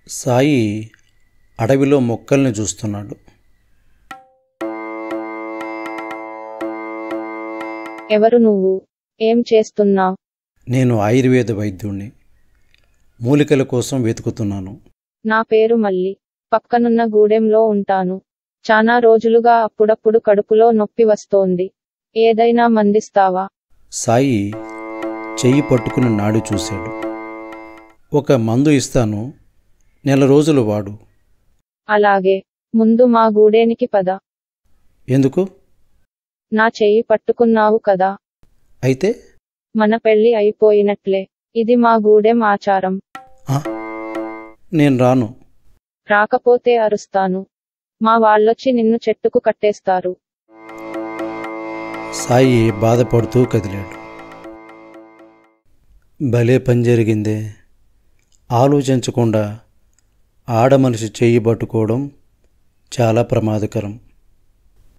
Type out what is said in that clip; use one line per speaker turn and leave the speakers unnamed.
సాయి అడవిలో మొక్కల్ని చూస్తున్నాడు
ఎవరు నువ్వు ఏం చేస్తున్నావ్
నేను ఆయుర్వేద వైద్యుణ్ణి మూలికల కోసం వెతుకుతున్నాను
నా పేరు మల్లి పక్కనున్న గూడెంలో ఉంటాను చానా రోజులుగా అప్పుడప్పుడు కడుపులో నొప్పి వస్తోంది ఏదైనా మందిస్తావా
సాయి చెయ్యి పట్టుకుని నాడు చూశాడు ఒక మందు ఇస్తాను నెల రోజులు వాడు
అలాగే ముందు మా గూడేనికి పద
ఎందుకు
నా చెయ్యి పట్టుకున్నావు కదా
అయితే
మన పెళ్లి అయిపోయినట్లే ఇది మా గూడెం ఆచారం
ఆ, నేను రాను
రాకపోతే అరుస్తాను మా వాళ్ళొచ్చి నిన్ను చెట్టుకు కట్టేస్తారు
సాయి బాధపడుతూ కదిలాడు భలే పని జరిగిందే ఆలోచించకుండా ఆడమనిషి చెయ్యి పట్టుకోవడం చాలా ప్రమాదకరం